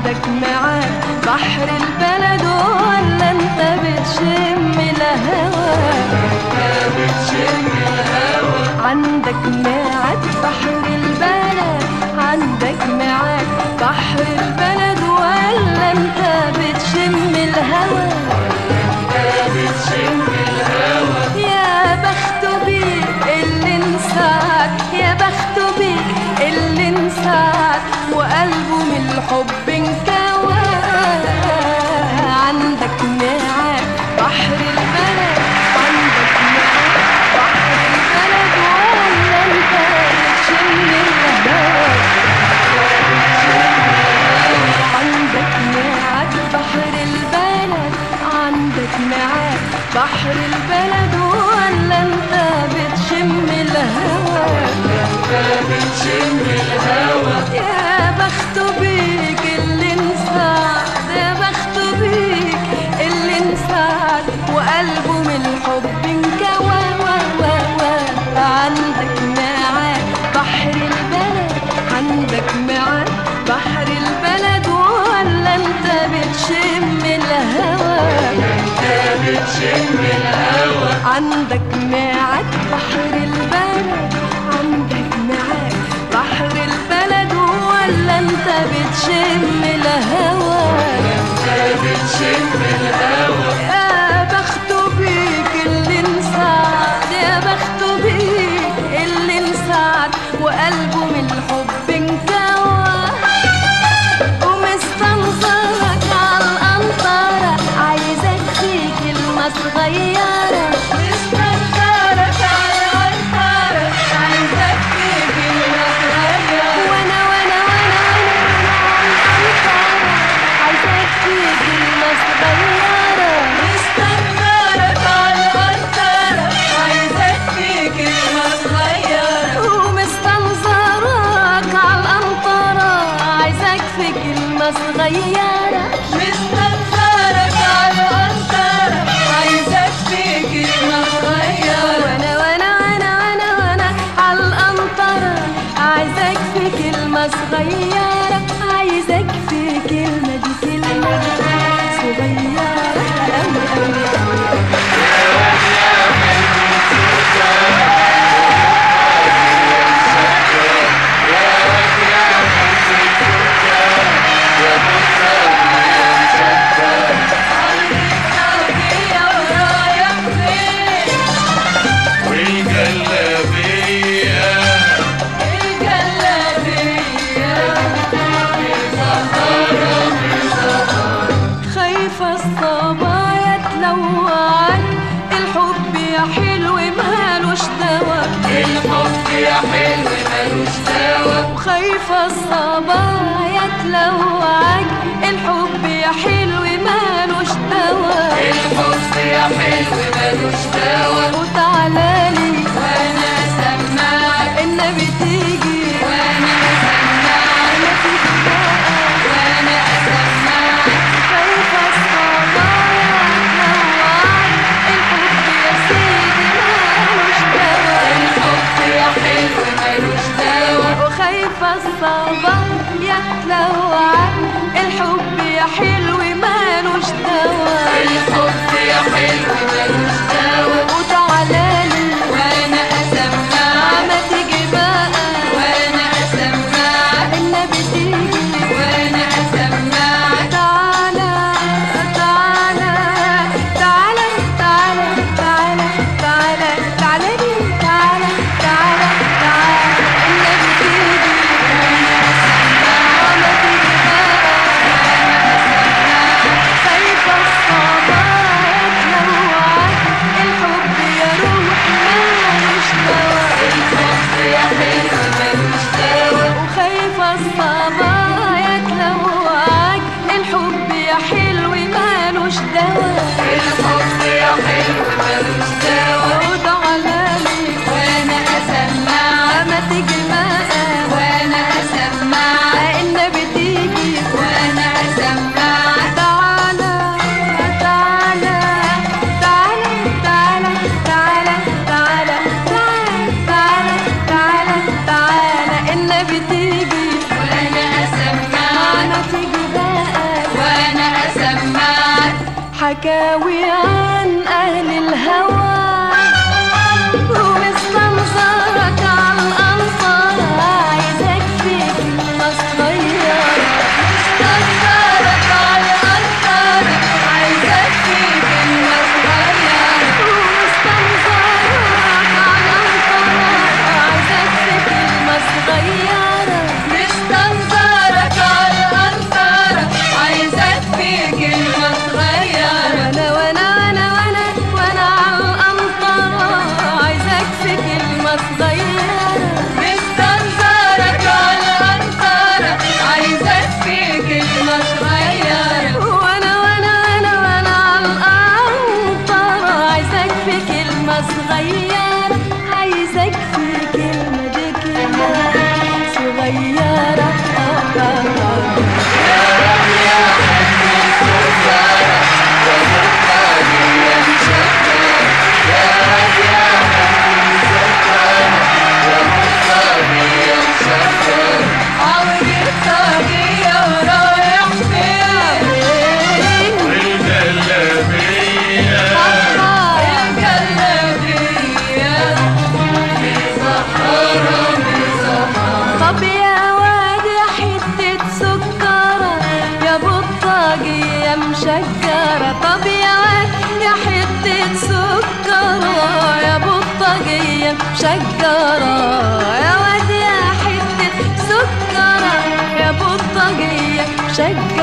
عندك معاك بحر البلد ولا انت بتشم الهوى عندك معاك بحر البلد عندك معاك بحر البلد ولا انت بتشم الهوى يا بخت بيك اللي انساك يا بخت بيك اللي انساك وقلبه من الحب انكوى عندك معاك بحر البلد عندك معاك بحر البلد ولا انت بتشم الهوى عندك معاك بحر البلد عندك معاك بحر البلد ولا انت بتشم الهوى يا بخت بيك اللي انسعد يا بخت بيك اللي انسعد وقلبه من الحب انكوى وا وا وا عندك معاك بحر البلد عندك معاك بحر البلد ولا انت بتشم الهوى عندك معاك بحر البلد عندك معاك بحر البلد ولا انت بتشم الهوى يا بخت بيك اللي انسعد يا بخت بيك اللي انسعد وقلبه من الحب انكوى ومستنظرك عالقنطرة عايزك في كلمة صغيرة مستنظرك عالقنطرة عايزك في كلمة صغيرة وانا وانا وانا وانا عايزك في كلمة صغيرة مستنظرك عالقنطرة عايزك في كلمة صغيرة ومستنظرك عالقنطرة عايزك في كلمة صغيرة مستنظرك عالقنطرة عايزك في كلمة صغيرة وانا وانا وانا وانا وانا عالقنطرة عايزك في كلمة صغيرة عايزك في كلمة دي كلمة صغيرة أوي أوي أوي والجلابية خايفة الصبايا تلوعك الحب يا حلو مالوش دوا الحب يا حلو ملوش دوا وخايفة الصبايا تلوعك الحب يا حلو مالوش دوا الحب يا حلو ملوش دوا وتعالالي وانا سماعك النبي تيجي وانا سماعك ما تيجي بقى وانا سماعك خايفة الصبايا تلوعك الحب يا سيدي مالوش دوا الحب يا حلو ملوش دوا وخايفة الصبا يتلوعك الحب يا حلو مالوش دوا الحب يا حلو ملوش دوا وتعالالي وانا اسمعك ما تيجي بقى وانا اسمعك النبي تيجي وانا اسمعك تعالى تعالى تعالى تعالى تعالى تعالى تعالى لي تعالى تعالى تعالى النبي تيجي ما تيجي بقى خايفة الصبايا تلوعك الحب يا روح حكاوي عن أهل الهوى ومستنظرك على الأنصار عايزك في كلمة صغيرة مستنظرك على الأنصار عايزك في كلمة صغيرة ومستنظرك على الأنصار عايزك في كلمة صغيرة مستنظرك على الأنصار عايزك في كلمة صغيرة وانا وانا وانا وانا وانا على الأمطار عايزك في كلمة صغيرة مستنظرك على الأنصار عايزك في كلمة صغيرة وانا وانا وانا وانا على الأمطار عايزك في كلمة صغيرة عايزك في كلمة دي كلمة صغيرة آه آه آه. عاوز الطاقية ورايح فين والجلابية طب يا واد يا حتة سكرة يا بطاقية مشكرة طب يا واد يا حتة سكرة يا بطاقية مشكرة يا واد يا حتة سكرة يا بطاقية مشكرة